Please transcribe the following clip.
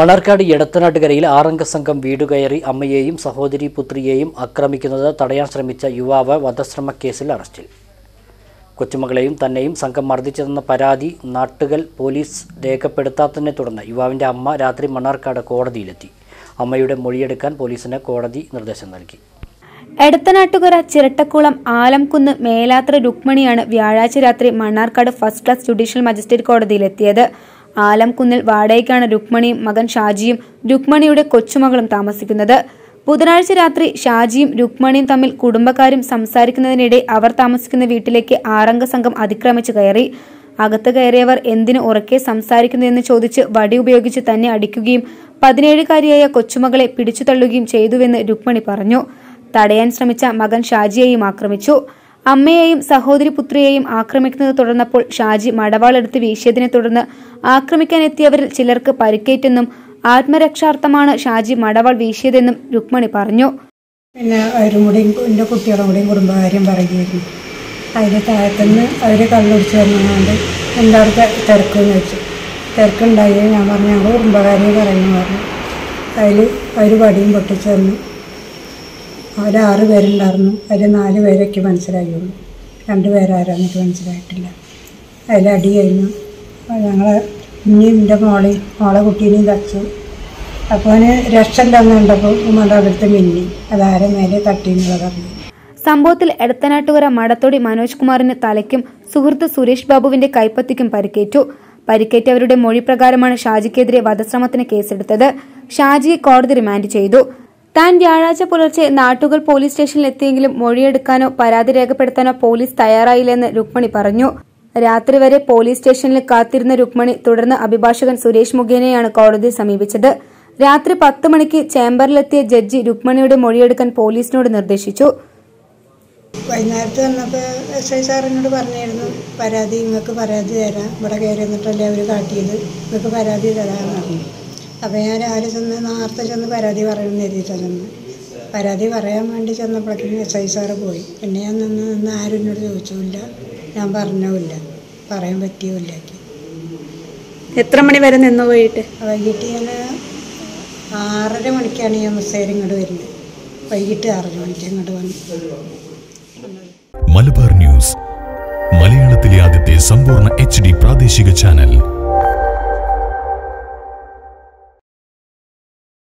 മണർക്കാട് എടത്തനാട്ടുകരയിൽ ആറംഗ സംഘം വീടുകയറി അമ്മയെയും സഹോദരി പുത്രിയെയും ആക്രമിക്കുന്നത് തടയാൻ ശ്രമിച്ച യുവാവ് വധശ്രമ കേസിൽ അറസ്റ്റിൽ കൊച്ചുമകളെയും തന്നെയും സംഘം മർദ്ദിച്ചതെന്ന പരാതി നാട്ടുകൽ പോലീസ് രേഖപ്പെടുത്താത്തതിനെ തുടർന്ന് യുവാവിൻ്റെ അമ്മ രാത്രി മണ്ണാർക്കാട് കോടതിയിലെത്തി അമ്മയുടെ മൊഴിയെടുക്കാൻ പോലീസിന് കോടതി നിർദ്ദേശം നൽകി എടത്തനാട്ടുകര ചിരട്ടക്കുളം ആലംകുന്ന് മേലാത്ര രുക്മണിയാണ് വ്യാഴാഴ്ച രാത്രി Mannarkkad first class judicial magistrate കോടതിയിലെത്തിയത് ആലംകുന്നിൽ വാടകയ്ക്കാണ് രുക്മണിയും മകൻ ഷാജിയും രുക്മണിയുടെ കൊച്ചുമകളും താമസിക്കുന്നത് ബുധനാഴ്ച രാത്രി ഷാജിയും രുക്മണിയും തമ്മിൽ കുടുംബക്കാരും സംസാരിക്കുന്നതിനിടെ അവർ താമസിക്കുന്ന വീട്ടിലേക്ക് ആറംഗ സംഘം അതിക്രമിച്ചു കയറി അകത്ത് കയറിയവർ എന്തിനു ഉറക്കെ സംസാരിക്കുന്നതെന്ന് ചോദിച്ച് വടി ഉപയോഗിച്ച് തന്നെ അടിക്കുകയും പതിനേഴുകാരിയായ കൊച്ചുമകളെ പിടിച്ചു തള്ളുകയും ചെയ്തുവെന്ന് രുക്മണി പറഞ്ഞു തടയാൻ ശ്രമിച്ച മകൻ ഷാജിയെയും ആക്രമിച്ചു അമ്മയെയും സഹോദരി പുത്രിയെയും ആക്രമിക്കുന്നത് തുടർന്നപ്പോൾ ഷാജി മടവാളെടുത്ത് വീശിയതിനെ തുടർന്ന് ആക്രമിക്കാനെത്തിയവരിൽ ചിലർക്ക് പരിക്കേറ്റെന്നും ആത്മരക്ഷാർത്ഥമാണ് ഷാജി മടവാൾ വീശിയതെന്നും രുക്മണി പറഞ്ഞു പിന്നെ അവരും കൂടെയും എൻ്റെ കുട്ടികളും കൂടെയും കുടുംബകാര്യം പറയുമായിരുന്നു അതിന് താഴത്തുനിന്ന് അവർ കള്ളുടിച്ച് വന്നുകൊണ്ട് എന്താ തിരക്കെന്ന് വെച്ചു തിരക്കുണ്ടായി ഞാൻ പറഞ്ഞു ഞങ്ങൾ കുടുംബകാര്യം പറയുന്നു പറഞ്ഞു അതിൽ അവർ വടിയും പൊട്ടിച്ച് തന്നു അവർ ആറ് പേരുണ്ടായിരുന്നു അതിൽ നാല് പേരൊക്കെ മനസ്സിലായുള്ളൂ രണ്ട് പേരാരാന്ന് എനിക്ക് മനസ്സിലായിട്ടില്ല അതിൽ അടി കഴിഞ്ഞു ഞങ്ങൾ ഇനിയും എൻ്റെ മോളെയും മോളെ കുട്ടീനെയും തച്ചു അപ്പോൾ അവന് രക്ഷയില്ലെന്ന് കണ്ടപ്പോൾ മണ്ടടുത്ത് മിന്നി അതാരെ മേലെ തട്ടിയെന്നുള്ളത് അറിഞ്ഞു സംഭവത്തിൽ എടത്തനാട്ടുകര മടത്തോടി മനോജ് കുമാറിന് തലയ്ക്കും സുഹൃത്ത് സുരേഷ് ബാബുവിന്റെ കൈപ്പത്തിക്കും പരിക്കേറ്റു പരിക്കേറ്റവരുടെ മൊഴി പ്രകാരമാണ് ഷാജിക്കെതിരെ വധശ്രമത്തിന് കേസെടുത്തത് ഷാജിയെ കോടതി റിമാൻഡ് ചെയ്തു താൻ വ്യാഴാഴ്ച പുലർച്ചെ നാട്ടുകൾ പോലീസ് സ്റ്റേഷനിൽ എത്തിയെങ്കിലും മൊഴിയെടുക്കാനോ പരാതി രേഖപ്പെടുത്താനോ പോലീസ് തയ്യാറായില്ലെന്ന് രുക്മണി പറഞ്ഞു രാത്രി വരെ പോലീസ് സ്റ്റേഷനിൽ കാത്തിരുന്ന രുക്മണി തുടർന്ന് അഭിഭാഷകൻ സുരേഷ് മുഖേനയാണ് കോടതിയെ സമീപിച്ചത് രാത്രി പത്ത് മണിക്ക് ചേംബറിലെത്തിയ ജഡ്ജി രുക്മണിയുടെ മൊഴിയെടുക്കാൻ പോലീസിനോട് നിർദ്ദേശിച്ചു വൈകുന്നേരത്ത് വന്നപ്പോൾ എസ് ഐ സാറിനോട് പറഞ്ഞിരുന്നു പരാതി നിങ്ങൾക്ക് പരാതി തരാം ഇവിടെ കയറി എന്നിട്ടല്ലേ അവർ കാട്ടിയത് നിങ്ങൾക്ക് പരാതി തരാമെന്ന് പറഞ്ഞു അപ്പോൾ ഞാൻ രാവിലെ ചെന്ന് നേരത്തെ ചെന്ന് പരാതി പറയണമെന്ന് എഴുതിയിട്ടാണ് ചെന്ന് പരാതി പറയാൻ വേണ്ടി ചെന്നപ്പോഴേക്കും എസ് ഐ സാറ് പോയി പിന്നെ ഞാൻ നിന്ന് നിന്ന് ആരും എന്നോട് ചോദിച്ചില്ല ഞാൻ പറഞ്ഞുമില്ല പറയാൻ പറ്റിയുമില്ല എനിക്ക് എത്ര മണി വരെ നിന്ന് പോയിട്ട് വൈകിട്ട് ഞാൻ ആറര മണിക്കാണ് ഞാൻ ബസ്സേരി ഇങ്ങോട്ട് വരുന്നത് വൈകിട്ട് ആറര മണിക്ക് ഇങ്ങോട്ട് വന്നു മലബാർ ന്യൂസ് മലയാളത്തിലെ ആദ്യത്തെ സമ്പൂർണ്ണ എച്ച് ഡി പ്രാദേശിക ചാനൽ